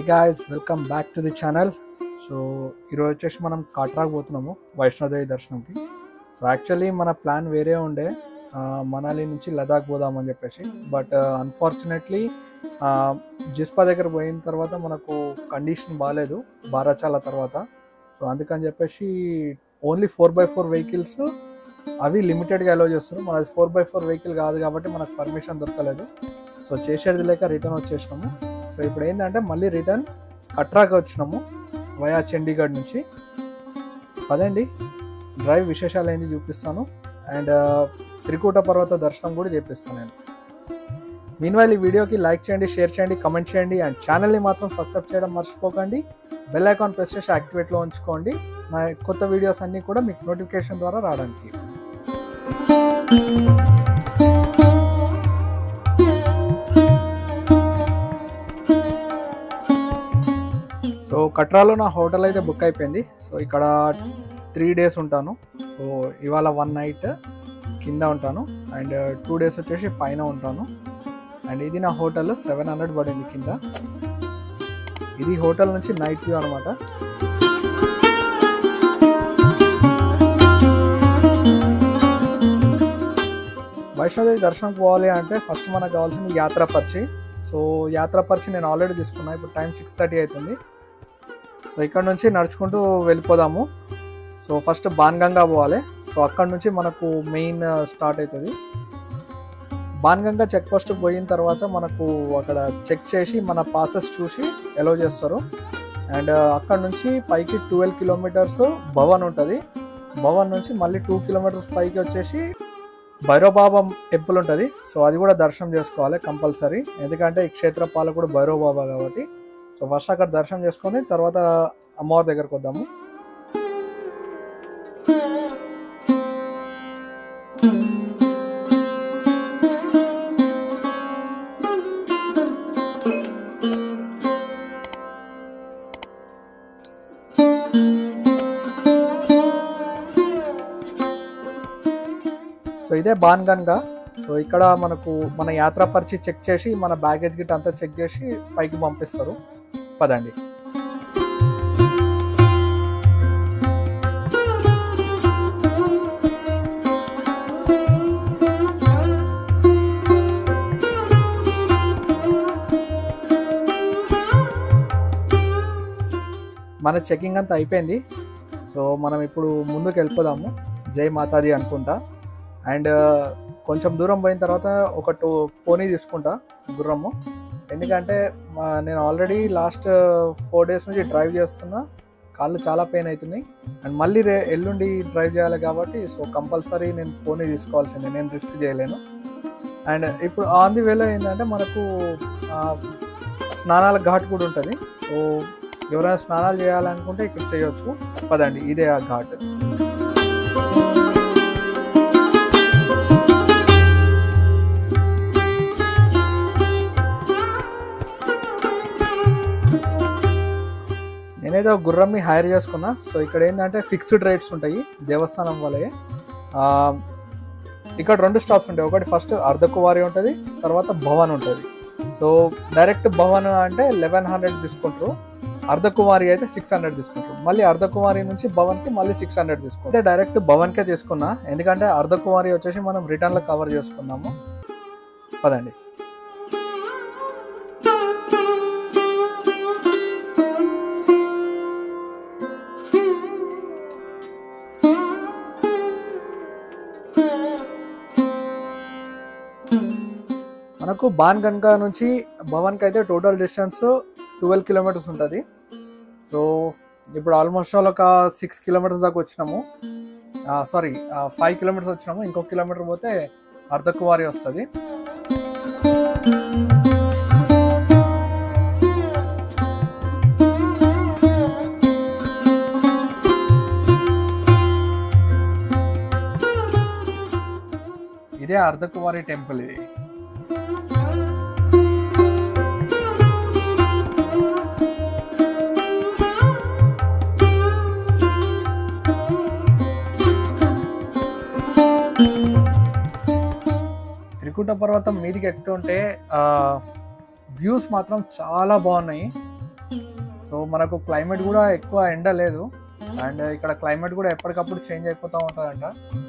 guys welcome back to the channel so ఈరోజు వచ్చేసి మనం కాట్రాక్ పోతున్నాము వైష్ణోదేవి దర్శనంకి సో యాక్చువల్లీ మన ప్లాన్ వేరే ఉండే ఆ, మనాలి నుంచి లదాఖ్ పోదామని చెప్పేసి బట్ అన్ఫార్చునేట్లీ జిస్పా దగ్గర పోయిన తర్వాత మనకు కండిషన్ బాగాలేదు బారాచాల తర్వాత సో అందుకని చెప్పేసి only four by four vehicles అవి లిమిటెడ్గా అలో చేస్తున్నారు మనది ఫోర్ బై ఫోర్ వెహికల్ కాదు కాబట్టి మనకు పర్మిషన్ దొరకలేదు సో చేసేది లేక రిటర్న్ వచ్చేసినాము సో ఇప్పుడు ఏంటంటే మళ్ళీ రిటర్న్ కట్రాకి వచ్చినాము వయా చండీగఢ్ నుంచి పదండి డ్రైవ్ విశేషాలు ఏంది చూపిస్తాను అండ్ త్రికూట పర్వత దర్శనం కూడా చేపిస్తాను నేను మీన్వైల్ ఈ వీడియోకి లైక్ చేయండి షేర్ చేయండి కమెంట్ చేయండి అండ్ ఛానల్ని మాత్రం సబ్స్క్రైబ్ చేయడం మర్చిపోకండి బెల్ ఐకాన్ ప్రెస్ చేసి యాక్టివేట్లో ఉంచుకోండి నా కొత్త వీడియోస్ అన్నీ కూడా మీకు నోటిఫికేషన్ ద్వారా రావడానికి సో కట్రాలో నా హోటల్ అయితే బుక్ అయిపోయింది సో ఇక్కడ త్రీ డేస్ ఉంటాను సో ఇవాళ వన్ నైట్ కింద ఉంటాను అండ్ టూ డేస్ వచ్చేసి పైన ఉంటాను అండ్ ఇది నా హోటల్ సెవెన్ హండ్రెడ్ పడింది కింద ఇది హోటల్ నుంచి నైట్ వ్యూ అనమాట వైష్ణోదేవి దర్శనం పోవాలి అంటే ఫస్ట్ మనకు కావాల్సింది యాత్ర పర్చి సో యాత్ర పర్చి నేను ఆల్రెడీ తీసుకున్నా ఇప్పుడు టైం సిక్స్ థర్టీ అవుతుంది సో ఇక్కడ నుంచి నడుచుకుంటూ వెళ్ళిపోదాము సో ఫస్ట్ బాన్గంగా పోవాలి సో అక్కడ నుంచి మనకు మెయిన్ స్టార్ట్ అవుతుంది బాన్గంగా చెక్ పోస్ట్ పోయిన తర్వాత మనకు అక్కడ చెక్ చేసి మన పాసెస్ చూసి ఎలో చేస్తారు అండ్ అక్కడ నుంచి పైకి ట్వెల్వ్ కిలోమీటర్స్ భవన్ ఉంటుంది భవన్ నుంచి మళ్ళీ టూ కిలోమీటర్స్ పైకి వచ్చేసి భైరవబాబా టెంపుల్ ఉంటుంది సో అది కూడా దర్శనం చేసుకోవాలి కంపల్సరీ ఎందుకంటే ఈ క్షేత్ర పాలకుడు భైరవబాబా కాబట్టి సో ఫస్ట్ అక్కడ దర్శనం చేసుకొని తర్వాత అమ్మవారి దగ్గరకు వద్దాము సో ఇదే బాన్గన్గా సో ఇక్కడ మనకు మన యాత్ర పరిచి చెక్ చేసి మన బ్యాగేజ్ గిట్ అంతా చెక్ చేసి పైకి పంపిస్తారు పదండి మన చెకింగ్ అంతా అయిపోయింది సో మనం ఇప్పుడు ముందుకు వెళ్ళిపోదాము జై మాతాది అనుకుంటా అండ్ కొంచెం దూరం పోయిన తర్వాత ఒక టూ పోనీ తీసుకుంటా గుర్రము ఎందుకంటే మా- నేను ఆల్రెడీ లాస్ట్ ఫోర్ డేస్ నుంచి డ్రైవ్ చేస్తున్నా కాళ్ళు చాలా పెయిన్ అవుతున్నాయి అండ్ మళ్ళీ రే ఎల్లుండి డ్రైవ్ చేయాలి కాబట్టి సో కంపల్సరీ నేను పోనీ తీసుకోవాల్సిందే నేను రిస్క్ చేయలేను అండ్ ఇప్పుడు ఆన్ ది వేలో ఏంటంటే మనకు ఆ, స్నానాల ఘాట్ కూడా ఉంటుంది సో ఎవరైనా స్నానాలు చేయాలనుకుంటే ఇక్కడ చేయొచ్చు పదండి ఇదే ఆ ఘాట్ నేనేదో గుర్రంని హైర్ చేసుకున్నా సో ఇక్కడ ఏంటంటే ఫిక్స్డ్ రేట్స్ ఉంటాయి దేవస్థానం వలె ఆ, ఇక్కడ రెండు స్టాప్స్ ఉంటాయి ఒకటి ఫస్ట్ అర్ధకువారి ఉంటుంది తర్వాత భవన్ ఉంటుంది సో డైరెక్ట్ భవన్ అంటే లెవెన్ హండ్రెడ్ తీసుకుంటారు అర్ధకుమారి అయితే సిక్స్ హండ్రెడ్ తీసుకుంటారు మళ్ళీ అర్ధకుమారి నుంచి భవన్కి మళ్ళీ సిక్స్ హండ్రెడ్ తీసుకుంటారు డైరెక్ట్ భవన్కే తీసుకున్నా ఎందుకంటే అర్ధకుమారి వచ్చేసి మనం రిటర్న్లో కవర్ చేసుకున్నాము పదండి మనకు బాన్గన్గా నుంచి భవన్కి అయితే టోటల్ డిస్టెన్స్ ట్వెల్వ్ కిలోమీటర్స్ ఉంటుంది సో ఇప్పుడు ఆల్మోస్ట్ ఆల్ ఒక సిక్స్ కిలోమీటర్స్ దాకా వచ్చినాము సారీ ఫైవ్ కిలోమీటర్స్ వచ్చినాము ఇంకొక కిలోమీటర్ పోతే అర్ధకువారి వస్తుంది ఇదే అర్ధకువారి టెంపుల్ ఇది త్రికుట పర్వతం మీదికి ఎక్కుతుంటే వ్యూస్ మాత్రం చాలా బాగున్నాయి సో మనకు క్లైమేట్ కూడా ఎక్కువ ఎండ లేదు అండ్ ఇక్కడ క్లైమేట్ కూడా ఎప్పటికప్పుడు చేంజ్ అయిపోతూ ఉంటుందంట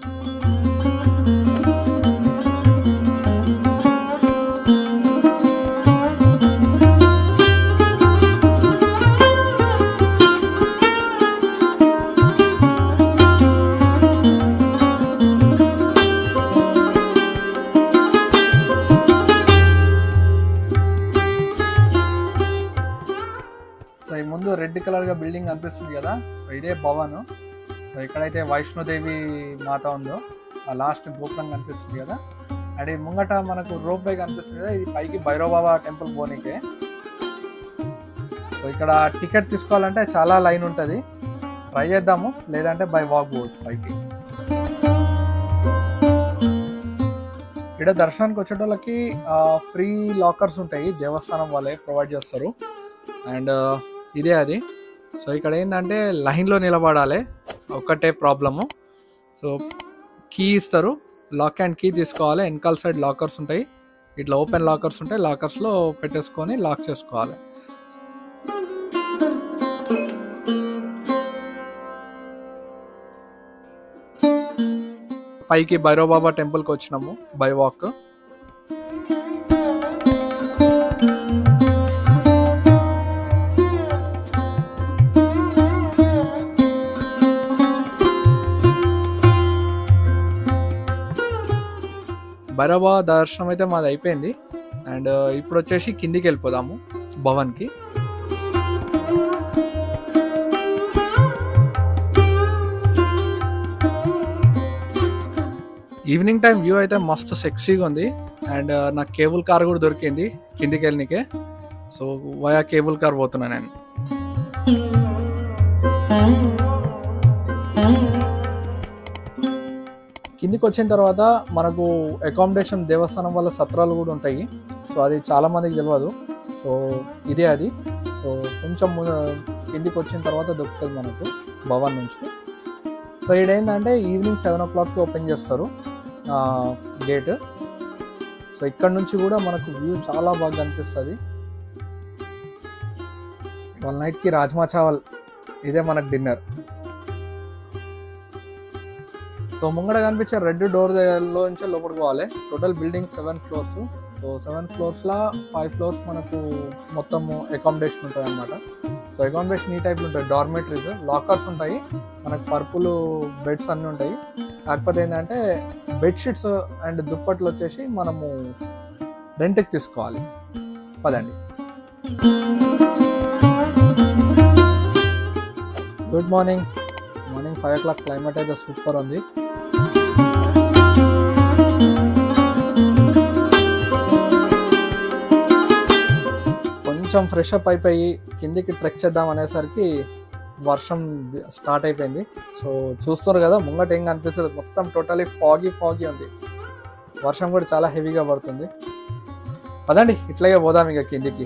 సో ఈ ముందు రెడ్ కలర్ గా బిల్డింగ్ కనిపిస్తుంది కదా సో ఇదే భవన్ సో ఎక్కడైతే వైష్ణోదేవి మాత ఉందో ఆ లాస్ట్ గోపురం కనిపిస్తుంది కదా అండ్ ఈ ముంగట మనకు రోప్ వే కనిపిస్తుంది కదా ఇది పైకి భైరవబాబా టెంపుల్ పోనీకే సో ఇక్కడ టికెట్ తీసుకోవాలంటే చాలా లైన్ ఉంటుంది ట్రై చేద్దాము లేదంటే బై వాక్ పోవచ్చు పైకి ఇక్కడ దర్శనానికి వచ్చేటోళ్ళకి ఫ్రీ లాకర్స్ ఉంటాయి దేవస్థానం వాళ్ళే ప్రొవైడ్ చేస్తారు అండ్ ఇదే అది సో ఇక్కడ ఏంటంటే లైన్లో నిలబడాలి ఒక్కటే ప్రాబ్లము సో కీ ఇస్తారు లాక్ అండ్ కీ తీసుకోవాలి వెనకాల సైడ్ లాకర్స్ ఉంటాయి ఇట్లా ఓపెన్ లాకర్స్ ఉంటాయి లాకర్స్లో పెట్టేసుకొని లాక్ చేసుకోవాలి పైకి భైరవబాబా టెంపుల్కి వచ్చినాము బై వాక్ భైరవా దర్శనం అయితే మాది అయిపోయింది అండ్ ఇప్పుడు వచ్చేసి కిందికి వెళ్ళిపోదాము భవన్కి ఈవినింగ్ టైం వ్యూ అయితే మస్తు సెక్సీగా ఉంది అండ్ నాకు కేబుల్ కార్ కూడా దొరికింది కిందికి వెళ్ళనికే సో వయా కేబుల్ కార్ పోతున్నా నేను కిందికి వచ్చిన తర్వాత మనకు అకామిడేషన్ దేవస్థానం వల్ల సత్రాలు కూడా ఉంటాయి సో అది చాలా మందికి తెలియదు సో ఇదే అది సో కొంచెం ము- కిందికి వచ్చిన తర్వాత దొరుకుతుంది మనకు భవన్ నుంచి సో ఏంటంటే ఈవినింగ్ సెవెన్ ఓ క్లాక్కి ఓపెన్ చేస్తారు గేట్ సో ఇక్కడ నుంచి కూడా మనకు వ్యూ చాలా బాగా కనిపిస్తుంది వాళ్ళ నైట్కి రాజ్మా చావల్ ఇదే మనకు డిన్నర్ సో ముంగడ కనిపించే రెడ్ డోర్ లో నుంచి లోపలికి పోవాలి total building seven floors so seven floors లా ఫైవ్ ఫ్లోర్స్ మనకు మొత్తం అకామిడేషన్ ఉంటుంది అనమాట సో అకామిడేషన్ ఈ టైప్లో ఉంటాయి డార్మెటరీస్ లాకర్స్ ఉంటాయి మనకు పర్పుల్ బెడ్స్ అన్నీ ఉంటాయి కాకపోతే ఏంటంటే బెడ్షీట్స్ అండ్ దుప్పట్లు వచ్చేసి మనము రెంట్కి తీసుకోవాలి పదండి good morning morning five o'clock climate అయితే సూపర్ ఉంది కొంచెం ఫ్రెష్ అప్ అయిపోయి కిందికి ట్రెక్ చేద్దాం అనేసరికి వర్షం స్టార్ట్ అయిపోయింది సో చూస్తున్నారు కదా ముంగట ఏం కనిపిస్తుంది మొత్తం టోటలీ ఫాగీ ఫాగీ ఉంది వర్షం కూడా చాలా హెవీగా పడుతుంది పదండి ఇట్లాగే పోదాం ఇక కిందికి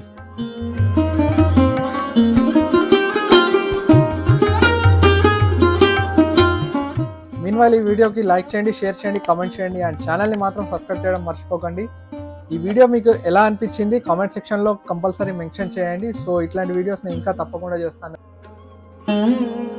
మీన్ ఈ వీడియోకి లైక్ చేయండి షేర్ చేయండి కామెంట్ చేయండి అండ్ ఛానల్ని మాత్రం సబ్స్క్రైబ్ చేయడం మర్చిపోకండి ఈ వీడియో మీకు ఎలా అనిపించింది కామెంట్ సెక్షన్లో కంపల్సరీ మెన్షన్ చేయండి సో ఇట్లాంటి వీడియోస్ నేను ఇంకా తప్పకుండా చేస్తాను